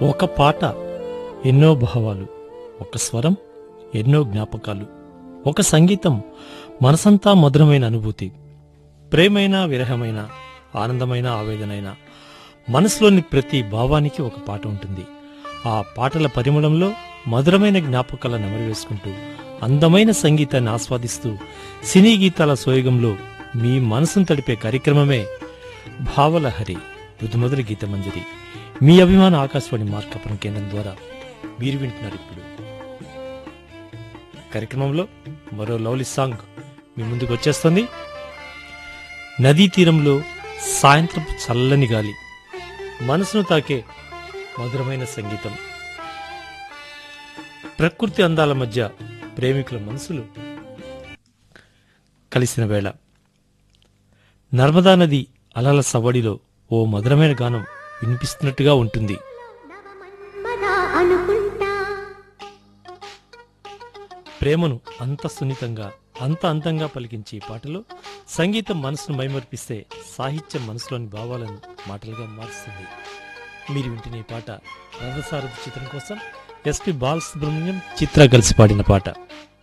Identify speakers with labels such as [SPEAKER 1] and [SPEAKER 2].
[SPEAKER 1] ఒక పాట ఎన్నో భావాలు ఒక స్వరం ఎన్నో జ్ఞాపకాలు ఒక సంగీతం మనసంతా మధురమైన అనుభూతి ప్రేమైన విరహమైన ఆనందమైన ఆవేదనైన మనసులోని ప్రతి భావానికి ఒక పాట ఉంటుంది ఆ పాటల పరిమళంలో మధురమైన జ్ఞాపకాలను నెమరువేసుకుంటూ అందమైన సంగీతాన్ని ఆస్వాదిస్తూ సినీ గీతాల సోయగంలో మీ మనసును తడిపే కార్యక్రమమే భావలహరి మృదుమధుర గీత మంజరి మీ అభిమాన ఆకాశవాణి మార్కాపురం కేంద్రం ద్వారా మీరు వింటున్నారు ఇప్పుడు కార్యక్రమంలో మరో లవ్లీ సాంగ్ మీ ముందుకు వచ్చేస్తుంది నదీ తీరంలో సాయంత్రం చల్లని గాలి మనసును తాకే మధురమైన సంగీతం ప్రకృతి అందాల మధ్య ప్రేమికుల మనసులు కలిసిన వేళ నర్మదా నది అలల సవడిలో ఓ మధురమైన గానం వినిపిస్తున్నట్టుగా ఉంటుంది
[SPEAKER 2] నవమన్మథ అనుకుంటా
[SPEAKER 1] ప్రేమను అంత సున్నితంగా అంత అందంగా పలికించే ఈ పాటలో సంగీతం మనసును మైమర్పిస్తే సాహిత్యం మనసులోని భావాలను మాటలుగా మారుస్తుంది మీరు వింటున్న ఈ పాట రథసారథి చిత్రం కోసం ఎస్పి బాలసుబ్రహ్మణ్యం చిత్ర కలిసి పాడిన పాట